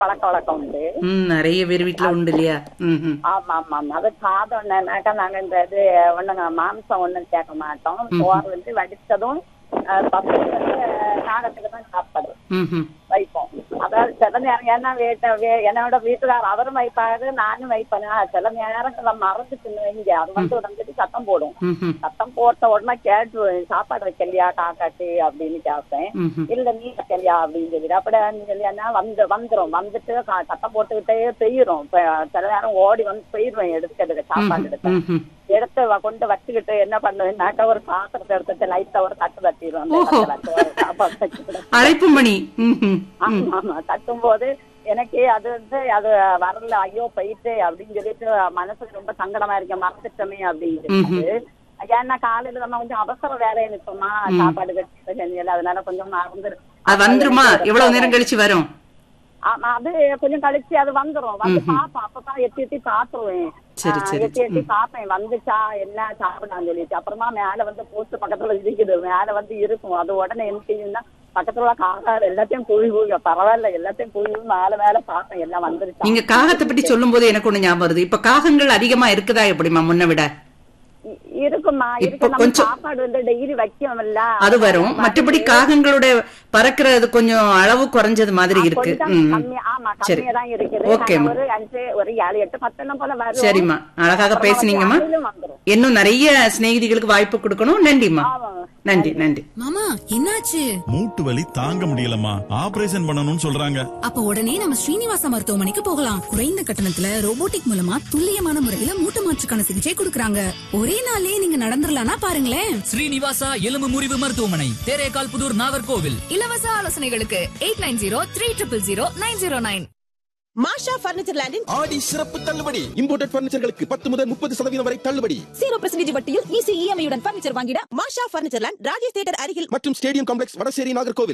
பழக்க வழக்கம் உண்டு ம் நிறைய பேர் வீட்டுல உண்டு இல்லையா ம் ம் ஆமா ஆமா ஆமா அது சாதம் என்னன்னாக்கா நாங்க இந்த இது ஒண்ணுங்க மாம்சம் ஒண்ணும் சேர்க்க மாட்டோம் சோறு வந்து வடிச்சதும் அஹ், பசு வந்து காகத்துக்கு தான் சாப்பாடு ம் ம் வைப்போம் அதாவது சில நேரம் ஏன்னா வீட்டை வே- என்னோட வீட்டுக்காரர் அவரும் வைப்பாரு நானும் வைப்பேன் சில நேரங்கள்ல மறந்துச்சுன்னு வைங்க அது வந்து வந்துட்டு சத்தம் போடும் ம் ம் சத்தம் போட்ட உடனே கேட்டு சாப்பாடு வைக்கலையா காக்காட்டு அப்படின்னு கேட்பேன் ம் ம் இல்ல நீ வைக்கலையா அப்படின்னு சொல்லிட்டு அப்படின்னு சொல்லியானா வந்து வந்துரும் வந்துட்டு கா- சத்தம் போட்டுக்கிட்டே பெய்யும் சில நேரம் ஓடி வந்து பெய்யுவேன் எடுக்கிறது சாப்பாடு எடுக்க ம் ம் எடுத்து வ- கொண்டு வச்சுக்கிட்டு என்ன பண்ணுவேன்னாக்கா ஒரு பாத்திரத்தை எடுத்துட்டு லைட்டா ஒரு தட்டு தட்டிடுவோம் அந்த ஓஹோ. இடத்துல வச்சு சாப்பாடு வச்சுக்கிட்டு அழைப்பு மணி ம் ம் ஆமா ஆமா தட்டும் போது எனக்கே அது வந்து அது வரல ஐயோ போயிட்டு அப்படின்னு சொல்லிட்டு மனசுக்கு ரொம்ப சங்கடமா இருக்க மறந்துட்டோமே அப்படின்னு ஏன்னா காலையில நம்ம கொஞ்சம் அவசர வேலையை நிற்போமா சாப்பாடு கட்டி செஞ்சல அதனால கொஞ்சம் மறந்துரு அது வந்துருமா எவ்வளவு நேரம் கழிச்சு வரும் ஆமா அது கொஞ்சம் கழிச்சு அது வந்துரும் வந்து பாப்பேன் அப்பதான் எட்டி எட்டி பாத்துருவேன் சரி, ஆ, சரி, எட்டி எட்டி பாப்பேன் வந்துச்சா என்ன சாப்பிடான்னு சொல்லிட்டு அப்புறமா மேல வந்து போஸ்ட் பக்கத்துல இருக்குது மேல வந்து இருக்கும் அது உடனே என்ன செய்யும்னா பக்கத்துல உள்ள காக்காடு எல்லாத்தையும் கூவி கூவி பரவாயில்ல எல்லாத்தையும் கூவி கூவி மேல மேல பாப்பேன் எல்லாம் வந்துருச்சா நீங்க காகத்தை பத்தி சொல்லும் போது எனக்கு ஒண்ணு ஞாபகம் வருது இப்ப காகங்கள் அதிகமா இருக்குதா எப்படிமா முன்ன விட இ- இருக்குமா இப்ப இருக்கு நம்ம கொஞ்சம் சாப்பாடு வந்து டெய்லி வைக்கோம்ல அது வரும் மற்றபடி காகங்களோட பறக்கிறது கொஞ்சம் அளவு குறைஞ்சது மாதிரி இருக்கு கொஞ்சம் ம் ம். கம்மி ஆமா சரி. கம்மியா தான் இருக்குது ஓகே ஆனா ஒரு அஞ்சு ஒரு ஏழு எட்டு பத்து எண்ணம் போல வரும் சரிம்மா அழகாக அப்புறமா பேசுனீங்கம்மா வந்து அதிலும் வந்துரும். இன்னும் நிறைய சிநேகிதிகளுக்கு வாய்ப்பு கொடுக்கணும் நன்றிம்மா ஆமா. நன்றி நன்றி மாமா என்னாச்சு மூட்டு வலி தாங்க முடியலம்மா ஆபரேஷன் பண்ணணும்னு சொல்றாங்க அப்ப உடனே நம்ம ஸ்ரீனிவாச மருத்துவமனைக்கு போகலாம் குறைந்த கட்டணத்துல ரோபோட்டிக் மூலமா துல்லியமான முறையில மூட்டு மாற்றுக்கான சிகிச்சை கொடுக்கறாங்க ஒரே நாளே நீங்க நடந்துடலாம்னா பாருங்களேன் ஸ்ரீனிவாசா எலும்பு முறிவு மருத்துவமனை தேரேகால் புதூர் நாகர்கோவில் இலவச ஆலோசனைகளுக்கு eight nine zero three triple zero nine zero nine Masha furniture லேண்டின் ஆடி சிறப்பு தள்ளுபடி இம்போர்ட்டட் பர்னிச்சர்களுக்கு பத்து முதல் முப்பது சதவீதம் வரை தள்ளுபடி ஜீரோ பர்சன்டேஜ் வட்டியில் ஈஸி இஎம்ஐ உடன் பர்னிச்சர் வாங்கிட Masha furniture land Rajesh theatre அருகில் மற்றும் ஸ்டேடியம் காம்ப்ளெக்ஸ் வடசேரி நாகர்கோவில்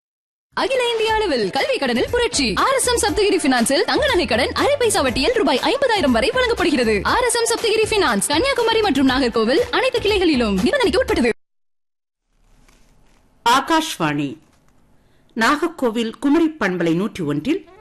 அகில இந்திய அளவில் கல்வி கடனில் புரட்சி ஆர் எஸ் எம் சப்தகிரி பினான்சில் தங்க நகை கடன் அரை பைசா வட்டியில் ரூபாய் ஐம்பதாயிரம் வரை வழங்கப்படுகிறது R S M Sapthagiri finance Kanyakumari மற்றும் நாகர்கோவில் அனைத்து கிளைகளிலும் நிபந்தனைக்கு உட்பட்டது ஆகாஷ்வாணி நாகர்கோவில் குமரி பண்பலை நூற்றி ஒன்றில்